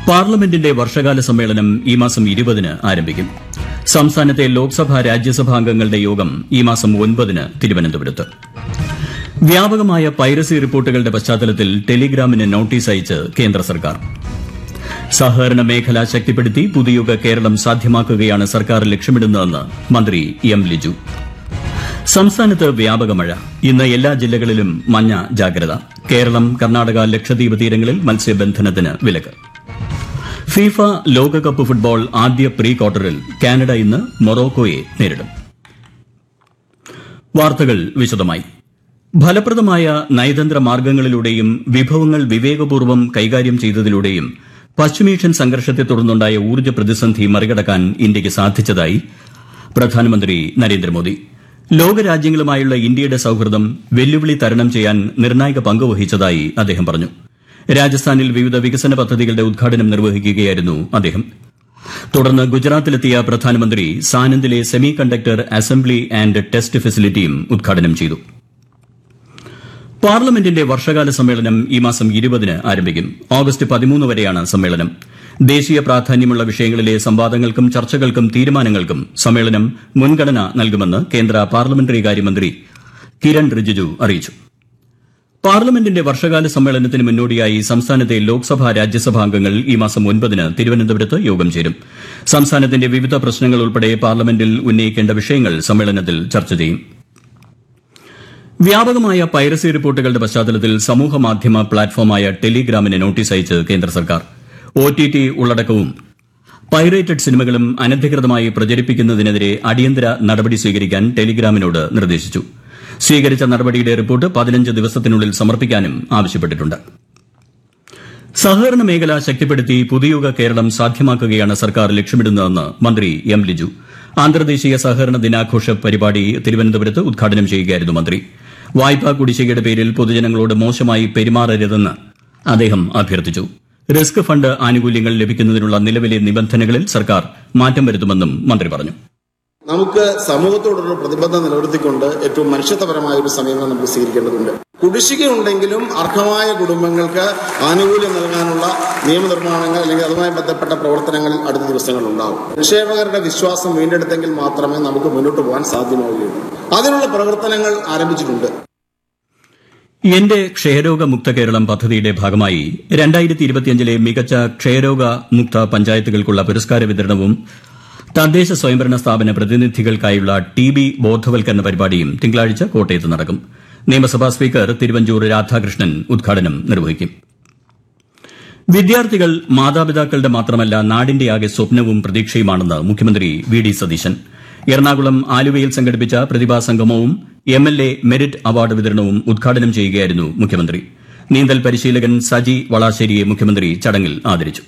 പാർലമെന്റിന്റെ വർഷകാല സമ്മേളനം ഈ മാസം ഇരുപതിന് ആരംഭിക്കും സംസ്ഥാനത്തെ ലോക്സഭാ രാജ്യസഭാ അംഗങ്ങളുടെ യോഗം ഈ മാസം ഒൻപതിന് തിരുവനന്തപുരത്ത് വ്യാപകമായ പൈറസി റിപ്പോർട്ടുകളുടെ പശ്ചാത്തലത്തിൽ ടെലിഗ്രാമിന് നോട്ടീസ് അയച്ച് കേന്ദ്ര സർക്കാർ സഹകരണ മേഖല ശക്തിപ്പെടുത്തി പുതുയുഗ കേരളം സാധ്യമാക്കുകയാണ് സർക്കാർ ലക്ഷ്യമിടുന്നതെന്ന് മന്ത്രി എം ലിജു സംസ്ഥാനത്ത് വ്യാപക മഴ ഇന്ന് എല്ലാ ജില്ലകളിലും മഞ്ഞ ജാഗ്രത കേരളം കർണാടക ലക്ഷദ്വീപ് തീരങ്ങളിൽ മത്സ്യബന്ധനത്തിന് വിലക്ക് ഫിഫ ലോകകപ്പ് ഫുട്ബോൾ ആദ്യ പ്രീ ക്വാർട്ടറിൽ കാനഡ ഇന്ന് മൊറോക്കോയെ നേരിടും വാർത്തകൾ വിശദമായി ഫലപ്രദമായ നയതന്ത്ര മാർഗങ്ങളിലൂടെയും വിഭവങ്ങൾ വിവേകപൂർവ്വം കൈകാര്യം ചെയ്തതിലൂടെയും പശ്ചിമേഷ്യൻ സംഘർഷത്തെ തുടർന്നുണ്ടായ ഊർജ്ജ പ്രതിസന്ധി മറികടക്കാൻ ഇന്ത്യയ്ക്ക് സാധിച്ചതായി പ്രധാനമന്ത്രി നരേന്ദ്രമോദി ലോകരാജ്യങ്ങളുമായുള്ള ഇന്ത്യയുടെ സൌഹൃദം വെല്ലുവിളി തരണം ചെയ്യാൻ നിർണായക പങ്ക് വഹിച്ചതായി അദ്ദേഹം പറഞ്ഞു രാജസ്ഥാനിൽ വിവിധ വികസന പദ്ധതികളുടെ ഉദ്ഘാടനം നിർവഹിക്കുകയായിരുന്നു അദ്ദേഹം തുടർന്ന് ഗുജറാത്തിലെത്തിയ പ്രധാനമന്ത്രി സാനന്ദിലെ semiconductor assembly and test ഫെസിലിറ്റിയും ഉദ്ഘാടനം ചെയ്തു പാർലമെന്റിന്റെ വർഷകാല സമ്മേളനം ഈ മാസം ഇരുപതിന് ആരംഭിക്കും ഓഗസ്റ്റ് പതിമൂന്ന് വരെയാണ് സമ്മേളനം ദേശീയ പ്രാധാന്യമുള്ള വിഷയങ്ങളിലെ സംവാദങ്ങൾക്കും ചർച്ചകൾക്കും തീരുമാനങ്ങൾക്കും സമ്മേളനം മുൻഗണന നൽകുമെന്ന് കേന്ദ്ര പാർലമെന്ററി കാര്യമന്ത്രി കിരൺ റിജിജു അറിയിച്ചു പാർലമെന്റിന്റെ വർഷകാല സമ്മേളനത്തിന് മുന്നോടിയായി സംസ്ഥാനത്തെ ലോക്സഭാ രാജ്യസഭാ അംഗങ്ങൾ ഈ മാസം ഒൻപതിന് തിരുവനന്തപുരത്ത് യോഗം ചേരും സംസ്ഥാനത്തിന്റെ വിവിധ പ്രശ്നങ്ങൾ ഉൾപ്പെടെ പാർലമെന്റിൽ ഉന്നയിക്കേണ്ട വിഷയങ്ങൾ സമ്മേളനത്തിൽ ചർച്ച ചെയ്യും വ്യാപകമായ പൈറസി റിപ്പോർട്ടുകളുടെ പശ്ചാത്തലത്തിൽ സമൂഹമാധ്യമ പ്ലാറ്റ്ഫോമായ ടെലിഗ്രാമിന് നോട്ടീസ് അയച്ച് കേന്ദ്ര സർക്കാർ ഒടിടി ഉള്ളടക്കവും പൈറേറ്റഡ് സിനിമകളും അനധികൃതമായി പ്രചരിപ്പിക്കുന്നതിനെതിരെ അടിയന്തര നടപടി സ്വീകരിക്കാൻ ടെലിഗ്രാമിനോട് നിർദ്ദേശിച്ചു സ്വീകരിച്ച നടപടിയുടെ റിപ്പോർട്ട് പതിനഞ്ച് ദിവസത്തിനുള്ളിൽ സമർപ്പിക്കാനും ആവശ്യപ്പെട്ടിട്ടുണ്ട് സഹകരണ മേഖല ശക്തിപ്പെടുത്തി പുതുയുഗ കേരളം സാധ്യമാക്കുകയാണ് സർക്കാർ ലക്ഷ്യമിടുന്നതെന്ന് മന്ത്രി എം ലിജു അന്തർദേശീയ സഹകരണ ദിനാഘോഷ പരിപാടി തിരുവനന്തപുരത്ത് ഉദ്ഘാടനം ചെയ്യുകയായിരുന്നു മന്ത്രി വായ്പാ കുടിശ്ശികയുടെ പേരിൽ പൊതുജനങ്ങളോട് മോശമായി പെരുമാറരുതെന്ന് അദ്ദേഹം അഭ്യർത്ഥിച്ചു റിസ്ക് ഫണ്ട് ആനുകൂല്യങ്ങൾ ലഭിക്കുന്നതിനുള്ള നിലവിലെ നിബന്ധനകളിൽ സർക്കാർ മാറ്റം വരുത്തുമെന്നും മന്ത്രി പറഞ്ഞു നമുക്ക് സമൂഹത്തോടുള്ള പ്രതിബദ്ധത നിലനിർത്തിക്കൊണ്ട് ഏറ്റവും മനുഷ്യത്വപരമായ ഒരു സമീപനം നമുക്ക് സ്വീകരിക്കേണ്ടതുണ്ട് കുടിശ്ശികയുണ്ടെങ്കിലും അർഹമായ കുടുംബങ്ങൾക്ക് ആനുകൂല്യം നൽകാനുള്ള നിയമനിർമ്മാണങ്ങൾ അല്ലെങ്കിൽ അതുമായി ബന്ധപ്പെട്ട പ്രവർത്തനങ്ങളിൽ അടുത്ത ദിവസങ്ങളിൽ ഉണ്ടാവും നിക്ഷേപകരുടെ വിശ്വാസം വീണ്ടെടുത്തെങ്കിൽ മാത്രമേ നമുക്ക് മുന്നോട്ട് പോകാൻ സാധ്യമാവുകയുള്ളൂ അതിനുള്ള പ്രവർത്തനങ്ങൾ ആരംഭിച്ചിട്ടുണ്ട് എന്റെ ക്ഷയരോഗ മുക്ത കേരളം പദ്ധതിയുടെ ഭാഗമായി രണ്ടായിരത്തി ഇരുപത്തിയഞ്ചിലെ മികച്ച ക്ഷയരോഗ മുക്ത പഞ്ചായത്തുകൾക്കുള്ള പുരസ്കാര വിതരണവും തദ്ദേശ സ്വയംഭരണ സ്ഥാപന പ്രതിനിധികൾക്കായുള്ള ടി ബി ബോധവൽക്കരണ പരിപാടിയും തിങ്കളാഴ്ച കോട്ടയത്ത് നടക്കും നിയമസഭാ സ്പീക്കർ തിരുവഞ്ചൂർ രാധാകൃഷ്ണൻ ഉദ്ഘാടനം നിർവഹിക്കും വിദ്യാർത്ഥികൾ മാതാപിതാക്കളുടെ മാത്രമല്ല നാടിന്റെയാകെ സ്വപ്നവും പ്രതീക്ഷയുമാണെന്ന് മുഖ്യമന്ത്രി വി ഡി സതീശൻ എറണാകുളം ആലുവയിൽ സംഘടിപ്പിച്ച പ്രതിഭാ സംഗമവും M L A merit award വിതരണവും ഉദ്ഘാടനം ചെയ്യുകയായിരുന്നു മുഖ്യമന്ത്രി നീന്തൽ പരിശീലകൻ സജി വളാശ്ശേരിയെ മുഖ്യമന്ത്രി ചടങ്ങിൽ ആദരിച്ചു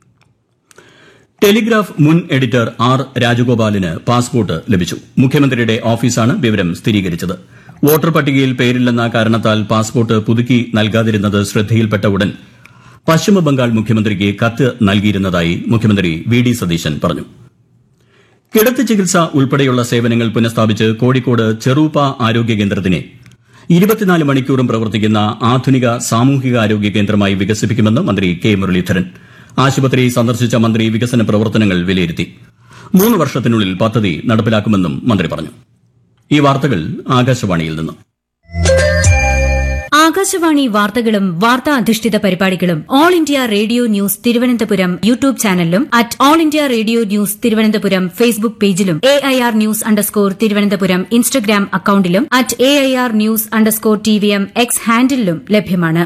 ടെലിഗ്രാഫ് മുൻ എഡിറ്റർ ആർ രാജഗോപാലിന് പാസ്പോർട്ട് ലഭിച്ചു മുഖ്യമന്ത്രിയുടെ ഓഫീസാണ് വിവരം സ്ഥിരീകരിച്ചത് വോട്ടർ പട്ടികയിൽ പേരില്ലെന്ന കാരണത്താൽ പാസ്പോർട്ട് പുതുക്കി നൽകാതിരുന്നത് ശ്രദ്ധയിൽപ്പെട്ട ഉടൻ പശ്ചിമബംഗാൾ മുഖ്യമന്ത്രിക്ക് കത്ത് നൽകിയിരുന്നതായി മുഖ്യമന്ത്രി വി ഡി സതീശൻ പറഞ്ഞു കിടത്തി ചികിത്സ ഉൾപ്പെടെയുള്ള സേവനങ്ങൾ പുനഃസ്ഥാപിച്ച് കോഴിക്കോട് ചെറൂപ്പ ആരോഗ്യ കേന്ദ്രത്തിനെ ഇരുപത്തിനാല് മണിക്കൂറും പ്രവർത്തിക്കുന്ന ആധുനിക സാമൂഹികാരോഗ്യ കേന്ദ്രമായി വികസിപ്പിക്കുമെന്ന് മന്ത്രി കെ മുരളീധരൻ ആശുപത്രി സന്ദർശിച്ച മന്ത്രി വികസന പ്രവർത്തനങ്ങൾ വിലയിരുത്തി മൂന്ന് വർഷത്തിനുള്ളിൽ പദ്ധതി നടപ്പിലാക്കുമെന്നും മന്ത്രി പറഞ്ഞു ഈ വാർത്തകൾ ആകാശവാണിയിൽ നിന്നും ആകാശവാണി വാർത്തകളും വാർത്താ അധിഷ്ഠിത പരിപാടികളും All India Radio News Thiruvananthapuram YouTube ചാനലിലും at All India Radio News Thiruvananthapuram Facebook പേജിലും A I R news underscore Thiruvananthapuram Instagram അക്കൌണ്ടിലും at A I R news underscore T V M X ഹാൻഡിലും ലഭ്യമാണ്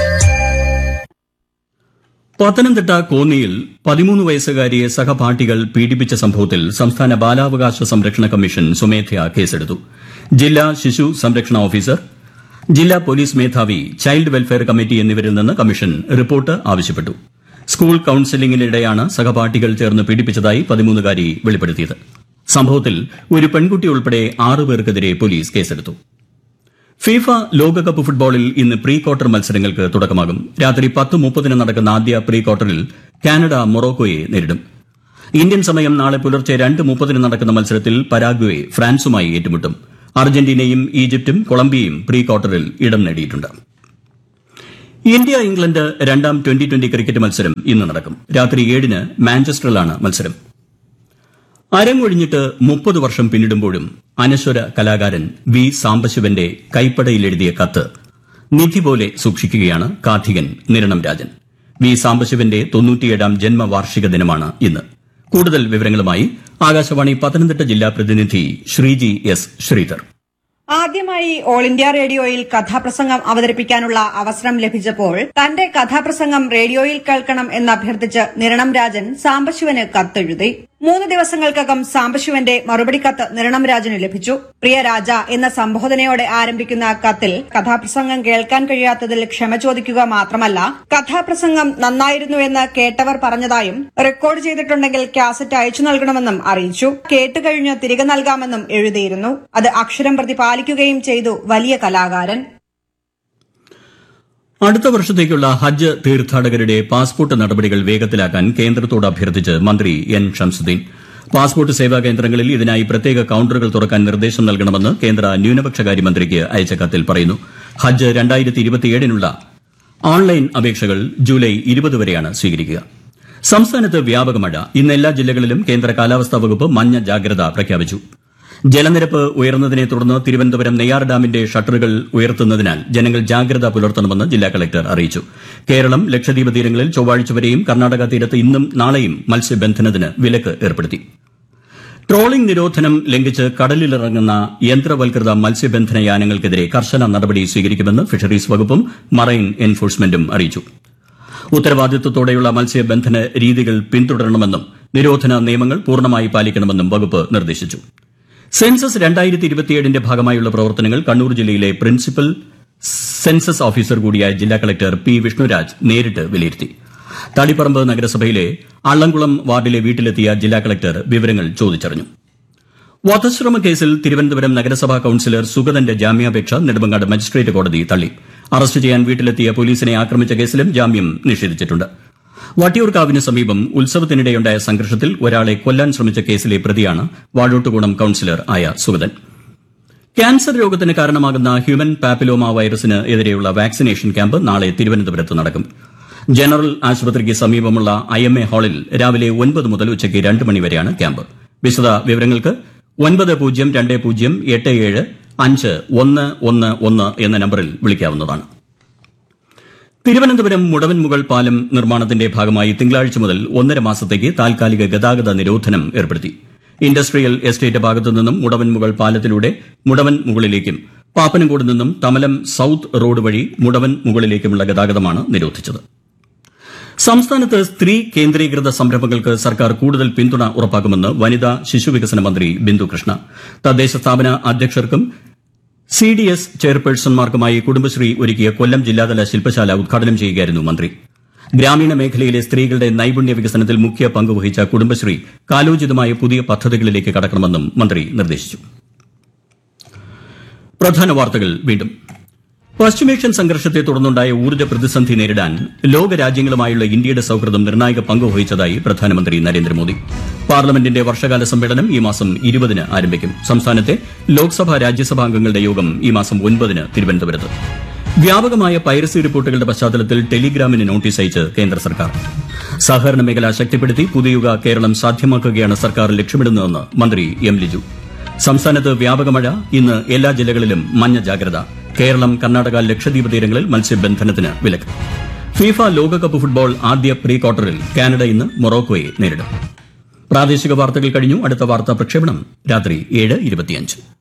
പത്തനംതിട്ട കോന്നിയിൽ പതിമൂന്ന് വയസ്സുകാരിയെ സഹപാഠികൾ പീഡിപ്പിച്ച സംഭവത്തിൽ സംസ്ഥാന ബാലാവകാശ സംരക്ഷണ കമ്മീഷൻ സ്വമേധയാ കേസെടുത്തു ജില്ലാ ശിശു സംരക്ഷണ ഓഫീസർ ജില്ലാ പോലീസ് മേധാവി ചൈൽഡ് വെൽഫെയർ കമ്മിറ്റി എന്നിവരിൽ നിന്ന് കമ്മീഷൻ റിപ്പോർട്ട് ആവശ്യപ്പെട്ടു സ്കൂൾ കൌൺസിലിംഗിനിടെയാണ് സഹപാഠികൾ ചേർന്ന് പീഡിപ്പിച്ചതായി പതിമൂന്നുകാരി വെളിപ്പെടുത്തിയത് സംഭവത്തിൽ ഒരു പെൺകുട്ടി ഉൾപ്പെടെ ആറ് പേർക്കെതിരെ പോലീസ് കേസെടുത്തു ഫിഫ ലോകകപ്പ് ഫുട്ബോളിൽ ഇന്ന് പ്രീ ക്വാർട്ടർ മത്സരങ്ങൾക്ക് തുടക്കമാകും രാത്രി പത്ത് മുപ്പതിന് നടക്കുന്ന ആദ്യ പ്രീ ക്വാർട്ടറിൽ കാനഡ മൊറോക്കോയെ നേരിടും ഇന്ത്യൻ സമയം നാളെ പുലർച്ചെ രണ്ട് മുപ്പതിന് നടക്കുന്ന മത്സരത്തിൽ പരാഗ്വെ ഫ്രാൻസുമായി ഏറ്റുമുട്ടും അർജന്റീനയും ഈജിപ്തും കൊളംബിയയും പ്രീ ക്വാർട്ടറിൽ ഇടം നേടിയിട്ടുണ്ട് ഇന്ത്യ ഇംഗ്ലണ്ട് രണ്ടാം ട്വന്റി ട്വന്റി ക്രിക്കറ്റ് മത്സരം ഇന്ന് നടക്കും രാത്രി ഏഴിന് മാഞ്ചസ്റ്ററിലാണ് മത്സരം അരങ്ങൊഴിഞ്ഞിട്ട് മുപ്പത് വർഷം പിന്നിടുമ്പോഴും അനശ്വര കലാകാരൻ വി സാംബശിവന്റെ കൈപ്പടയിലെഴുതിയ കത്ത് നിധി പോലെ സൂക്ഷിക്കുകയാണ് കാർത്തികൻ നിരണം രാജൻ വി സാംബശിവന്റെ തൊണ്ണൂറ്റിയേഴാം ജന്മവാർഷിക ദിനമാണ് ഇന്ന് കൂടുതൽ വിവരങ്ങളുമായി ആകാശവാണി പത്തനംതിട്ട ജില്ലാ പ്രതിനിധി ശ്രീജി എസ് ശ്രീധർ ആദ്യമായി ഓൾ ഇന്ത്യ റേഡിയോയിൽ കഥാപ്രസംഗം അവതരിപ്പിക്കാനുള്ള അവസരം ലഭിച്ചപ്പോൾ തന്റെ കഥാപ്രസംഗം റേഡിയോയിൽ കേൾക്കണം എന്നഭ്യർത്ഥിച്ച് നിരണം രാജൻ സാംബശിവന് കത്തെഴുതി മൂന്ന് ദിവസങ്ങൾക്കകം സാംബശിവന്റെ മറുപടി കത്ത് നിരണം രാജന് ലഭിച്ചു പ്രിയ രാജ എന്ന സംബോധനയോടെ ആരംഭിക്കുന്ന കത്തിൽ കഥാപ്രസംഗം കേൾക്കാൻ കഴിയാത്തതിൽ ക്ഷമ ചോദിക്കുക മാത്രമല്ല കഥാപ്രസംഗം നന്നായിരുന്നുവെന്ന് കേട്ടവർ പറഞ്ഞതായും റെക്കോർഡ് ചെയ്തിട്ടുണ്ടെങ്കിൽ കാസറ്റ് അയച്ചു നൽകണമെന്നും അറിയിച്ചു കേട്ടുകഴിഞ്ഞ് തിരികെ നൽകാമെന്നും എഴുതിയിരുന്നു അത് അക്ഷരം പ്രതി പാലിക്കുകയും ചെയ്തു വലിയ കലാകാരൻ അടുത്ത വർഷത്തേക്കുള്ള ഹജ്ജ് തീർത്ഥാടകരുടെ പാസ്പോർട്ട് നടപടികൾ വേഗത്തിലാക്കാൻ കേന്ദ്രത്തോട് അഭ്യർത്ഥിച്ച് മന്ത്രി എൻ ഷംസുദ്ദീൻ പാസ്പോർട്ട് സേവാ കേന്ദ്രങ്ങളിൽ ഇതിനായി പ്രത്യേക കൌണ്ടറുകൾ തുറക്കാൻ നിർദ്ദേശം നൽകണമെന്ന് കേന്ദ്ര ന്യൂനപക്ഷകാര്യ മന്ത്രിക്ക് അയച്ച കത്തിൽ പറയുന്നു ഹജ്ജ് രണ്ടായിരത്തി ഇരുപത്തിയേഴിനുള്ള ഓൺലൈൻ അപേക്ഷകൾ ജൂലൈ ഇരുപത് വരെയാണ് സ്വീകരിക്കുക സംസ്ഥാനത്ത് വ്യാപക മഴ ഇന്ന് എല്ലാ ജില്ലകളിലും കേന്ദ്ര കാലാവസ്ഥാ വകുപ്പ് മഞ്ഞ ജാഗ്രത പ്രഖ്യാപിച്ചു ജലനിരപ്പ് ഉയർന്നതിനെ തുടർന്ന് തിരുവനന്തപുരം നെയ്യാർ ഡാമിന്റെ ഷട്ടറുകൾ ഉയർത്തുന്നതിനാൽ ജനങ്ങൾ ജാഗ്രത പുലർത്തണമെന്ന് ജില്ലാ കളക്ടർ അറിയിച്ചു കേരളം ലക്ഷദ്വീപ് തീരങ്ങളിൽ ചൊവ്വാഴ്ച വരെയും കർണാടക തീരത്ത് ഇന്നും നാളെയും മത്സ്യബന്ധനത്തിന് വിലക്ക് ഏർപ്പെടുത്തി ട്രോളിംഗ് നിരോധനം ലംഘിച്ച് കടലിലിറങ്ങുന്ന യന്ത്രവൽകൃത മത്സ്യബന്ധന യാനങ്ങൾക്കെതിരെ കർശന നടപടി സ്വീകരിക്കുമെന്ന് ഫിഷറീസ് വകുപ്പും മറൈൻ എൻഫോഴ്സ്മെന്റും അറിയിച്ചു ഉത്തരവാദിത്വത്തോടെയുള്ള മത്സ്യബന്ധന രീതികൾ പിന്തുടരണമെന്നും നിരോധന നിയമങ്ങൾ പൂർണ്ണമായി പാലിക്കണമെന്നും വകുപ്പ് നിർദ്ദേശിച്ചു സെൻസസ് രണ്ടായിരത്തി ഇരുപത്തിയേഴിന്റെ ഭാഗമായുള്ള പ്രവർത്തനങ്ങൾ കണ്ണൂർ ജില്ലയിലെ പ്രിൻസിപ്പൽ സെൻസസ് ഓഫീസർ കൂടിയായ ജില്ലാ കളക്ടർ പി വിഷ്ണുരാജ് നേരിട്ട് വിലയിരുത്തി തളിപ്പറമ്പ് നഗരസഭയിലെ അള്ളംകുളം വാർഡിലെ വീട്ടിലെത്തിയ ജില്ലാ കളക്ടർ വിവരങ്ങൾ ചോദിച്ചറിഞ്ഞു വധശ്രമ കേസിൽ തിരുവനന്തപുരം നഗരസഭാ കൌൺസിലർ സുഗതന്റെ ജാമ്യാപേക്ഷ നെടുമങ്ങാട് മജിസ്ട്രേറ്റ് കോടതി തള്ളി അറസ്റ്റ് ചെയ്യാൻ വീട്ടിലെത്തിയ പോലീസിനെ ആക്രമിച്ച കേസിലും ജാമ്യം നിഷേധിച്ചിട്ടുണ്ട് വട്ടിയൂർക്കാവിന് സമീപം ഉത്സവത്തിനിടെയുണ്ടായ സംഘർഷത്തിൽ ഒരാളെ കൊല്ലാൻ ശ്രമിച്ച കേസിലെ പ്രതിയാണ് വാഴോട്ടുകോണം കൌൺസിലർ ആയ സുഗതൻ ക്യാൻസർ രോഗത്തിന് കാരണമാകുന്ന ഹ്യൂമൻ പാപ്പിലോമ വൈറസിന് എതിരെയുള്ള വാക്സിനേഷൻ ക്യാമ്പ് നാളെ തിരുവനന്തപുരത്ത് നടക്കും ജനറൽ ആശുപത്രിക്ക് സമീപമുള്ള ഐ എം എ ഹാളിൽ രാവിലെ ഒൻപത് മുതൽ ഉച്ചയ്ക്ക് രണ്ട് മണിവരെയാണ് ക്യാമ്പ് വിശദ വിവരങ്ങൾക്ക് ഒൻപത് പൂജ്യം രണ്ട് പൂജ്യം എട്ട് ഏഴ് അഞ്ച് ഒന്ന് ഒന്ന് ഒന്ന് എന്ന നമ്പറിൽ വിളിക്കാവുന്നതാണ് തിരുവനന്തപുരം മുടവൻമുകൾ പാലം നിർമ്മാണത്തിന്റെ ഭാഗമായി തിങ്കളാഴ്ച മുതൽ ഒന്നര മാസത്തേക്ക് താൽക്കാലിക ഗതാഗത നിരോധനം ഏർപ്പെടുത്തി ഇൻഡസ്ട്രിയൽ എസ്റ്റേറ്റ് ഭാഗത്തു നിന്നും മുടവൻമുകൾ പാലത്തിലൂടെ മുടവൻ മുകളിലേക്കും പാപ്പനംകോട് നിന്നും തമലം സൌത്ത് റോഡ് വഴി മുടവൻ മുകളിലേക്കുമുള്ള ഗതാഗതമാണ് നിരോധിച്ചത് സംസ്ഥാനത്ത് സ്ത്രീ കേന്ദ്രീകൃത സംരംഭങ്ങൾക്ക് സർക്കാർ കൂടുതൽ പിന്തുണ ഉറപ്പാക്കുമെന്ന് വനിതാ ശിശുവികസന മന്ത്രി ബിന്ദു കൃഷ്ണ തദ്ദേശ സ്ഥാപന അധ്യക്ഷർക്കും സി ഡി എസ് ചെയർപേഴ്സൺമാർക്കുമായി കുടുംബശ്രീ ഒരുക്കിയ കൊല്ലം ജില്ലാതല ശില്പശാല ഉദ്ഘാടനം ചെയ്യുകയായിരുന്നു മന്ത്രി ഗ്രാമീണ മേഖലയിലെ സ്ത്രീകളുടെ നൈപുണ്യ വികസനത്തിൽ മുഖ്യ പങ്കുവഹിച്ച കുടുംബശ്രീ കാലോചിതമായ പുതിയ പദ്ധതികളിലേക്ക് കടക്കണമെന്നും മന്ത്രി നിർദ്ദേശിച്ചു പ്രധാന വാർത്തകൾ വീണ്ടും പശ്ചിമേഷ്യൻ സംഘർഷത്തെ തുടർന്നുണ്ടായ ഊർജ്ജ പ്രതിസന്ധി നേരിടാൻ ലോകരാജ്യങ്ങളുമായുള്ള ഇന്ത്യയുടെ സൌഹൃദം നിർണായക പങ്കുവഹിച്ചതായി പ്രധാനമന്ത്രി നരേന്ദ്രമോദി പാർലമെന്റിന്റെ വർഷകാല സമ്മേളനം ഈ മാസം ഇരുപതിന് ആരംഭിക്കും സംസ്ഥാനത്തെ ലോക്സഭാ രാജ്യസഭാ അംഗങ്ങളുടെ യോഗം ഈ മാസം ഒൻപതിന് തിരുവനന്തപുരത്ത് വ്യാപകമായ പൈറസി റിപ്പോർട്ടുകളുടെ പശ്ചാത്തലത്തിൽ ടെലിഗ്രാമിന് നോട്ടീസ് അയച്ച് കേന്ദ്ര സർക്കാർ സഹകരണ മേഖല ശക്തിപ്പെടുത്തി പുതിയുഗ കേരളം സാധ്യമാക്കുകയാണ് സർക്കാർ ലക്ഷ്യമിടുന്നതെന്ന് മന്ത്രി എം ലിജു സംസ്ഥാനത്ത് വ്യാപക മഴ ഇന്ന് എല്ലാ ജില്ലകളിലും മഞ്ഞ ജാഗ്രത കേരളം കർണാടക ലക്ഷദ്വീപ് തീരങ്ങളിൽ മത്സ്യബന്ധനത്തിന് വിലക്ക് ഫിഫ ലോകകപ്പ് ഫുട്ബോൾ ആദ്യ പ്രീ ക്വാർട്ടറിൽ കാനഡ ഇന്ന് മൊറോക്കോയെ നേരിടും പ്രാദേശിക വാർത്തകൾ കഴിഞ്ഞു അടുത്ത വാർത്താ പ്രക്ഷേപണം രാത്രി ഏഴ് ഇരുപത്തിയഞ്ച്